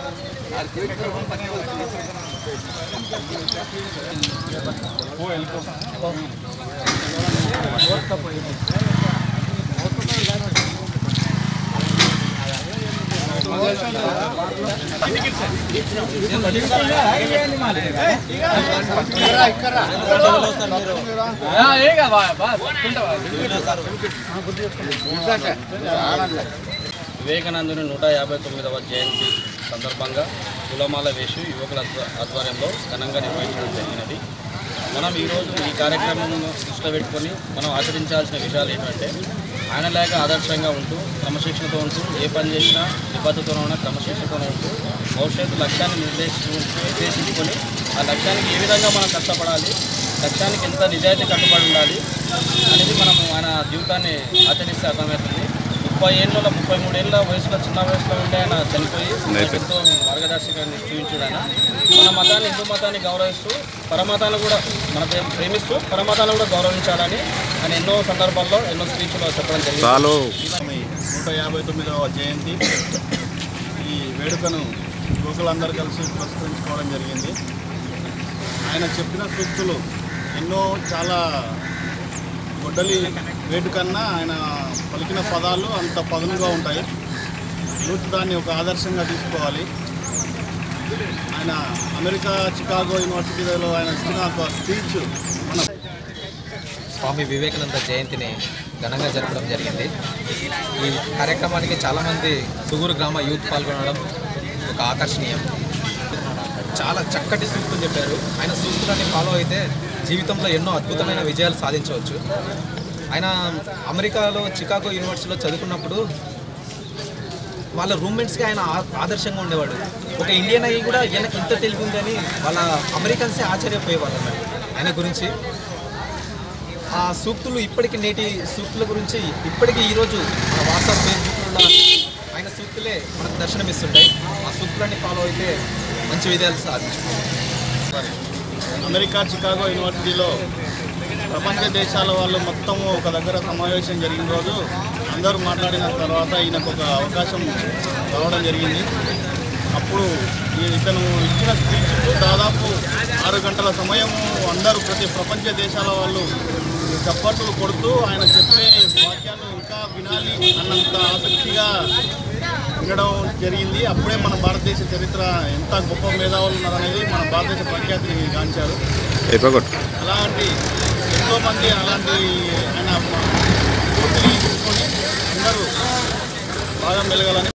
వివేకానందుని నూట యాభై తొమ్మిదవ జయంతి సందర్భంగా కులమాల వేసి యువకుల ఆధ్వ- ఆధ్వర్యంలో ఘనంగా నిర్వహించడం జరిగినది మనం ఈరోజు ఈ కార్యక్రమం దృష్టిలో పెట్టుకొని మనం ఆచరించాల్సిన విషయాలు ఏంటంటే ఆయన లేక ఆదర్శంగా ఉంటూ క్రమశిక్షణతో ఉంటూ ఏ పని చేసినా నిబద్ధతతో ఉన్న క్రమశిక్షణతో ఉంటూ భవిష్యత్తు లక్ష్యాన్ని నిర్దేశించు నిర్దేశించుకొని ఆ లక్ష్యానికి ఏ విధంగా మనం కష్టపడాలి లక్ష్యానికి ఎంత నిజాయితీ కట్టుబడి ఉండాలి అనేది మనం ఆయన జీవితాన్ని ఆచరిస్తే అర్థమవుతుంది ముప్పై ఏళ్ళలో ముప్పై మూడేళ్ళ వయసులో చిన్న వయసులో ఉంటే ఆయన చనిపోయి మనకు ఎంతో మార్గదర్శకాన్ని చూపించాడు ఆయన మన మతాన్ని హిందూ మతాన్ని గౌరవిస్తూ పరమతాన్ని కూడా మన ప్రేమ- ప్రేమిస్తూ పరమతాన్ని కూడా గౌరవించాలని ఆయన ఎన్నో సందర్భాల్లో ఎన్నో స్పీచ్లో చెప్పడం జరిగింది చాలు నూట యాభై తొమ్మిదవ జయంతి ఈ వేడుకను యువకులందరూ కలిసి పురస్కరించుకోవడం జరిగింది ఆయన చెప్పిన సూక్తులు ఎన్నో చాలా గొడ్డలి వేటు కన్నా ఆయన పలికిన పదాలు అంత పదునుగా ఉంటాయి యూత్ దాన్ని ఒక ఆదర్శంగా తీసుకోవాలి ఆయన అమెరికా చికాగో యూనివర్సిటీలో ఆయన ఇచ్చిన ఒక స్పీచ్ మన స్వామి వివేకానంద జయంతిని ఘనంగా జరపడం జరిగింది ఈ కార్యక్రమానికి చాలామంది సుగూరు గ్రామ యూత్ పాల్గొనడం ఒక ఆకర్షణీయం చాలా చక్కటి సూక్తులు చెప్పారు ఆయన సూక్తులని ఫాలో అయితే జీవితంలో ఎన్నో అద్భుతమైన విజయాలు సాధించవచ్చు ఆయన అమెరికాలో చికాగో యూనివర్సిటీలో చదువుకున్నప్పుడు వాళ్ళ రూమ్మేట్స్కి ఆయన ఆ- ఆదర్శంగా ఉండేవాడు ఒక ఇండియన్ అయ్యి కూడా ఈయనకి ఇంత తెలివి ఉందని వాళ్ళ అమెరికన్సే ఆశ్చర్యపోయేవాళ్ళు అన్నమాట ఆయన గురించి ఆ సూక్తులు ఇప్పటికి నేటి సూక్తుల గురించి ఇప్పటికీ ఈరోజు మన వాట్సాప్ ఫేస్బుక్లో ఆయన సూక్తులే మనకు దర్శనమిస్తుంటాయి ఆ సూక్తులన్నీ ఫాలో అయితే మంచి విజయాలు సాధించుకుంటాం అమెరికా చికాగో యూనివర్సిటీలో ప్రపంచ దేశాల వాళ్ళు మొత్తం ఒక దగ్గర సమావేశం జరిగిన రోజు అందరూ మాట్లాడిన తర్వాత ఈయనకు ఒక అవకాశం రావడం జరిగింది అప్పుడు ఈ- ఇతను ఇచ్చిన స్పీచ్కు దాదాపు ఆరు గంటల సమయం అందరూ ప్రతి ప్రపంచ దేశాల వాళ్ళు చప్పట్లు కొడుతూ ఆయన చెప్పే వాక్యాలు ఇంకా వినాలి అన్నంత ఆసక్తిగా వినడం జరిగింది అప్పుడే మన భారతదేశ చరిత్ర ఎంత గొప్ప మేధావులు ఉన్నారనేది మన భారతదేశ ప్రఖ్యాతిని గాంచారు అయిపోగొట్టు అలాంటి ఎంతోమంది అలాంటి ఆయన స్ఫూర్తిని తీసుకొని అందరూ బాగా మెలగాలని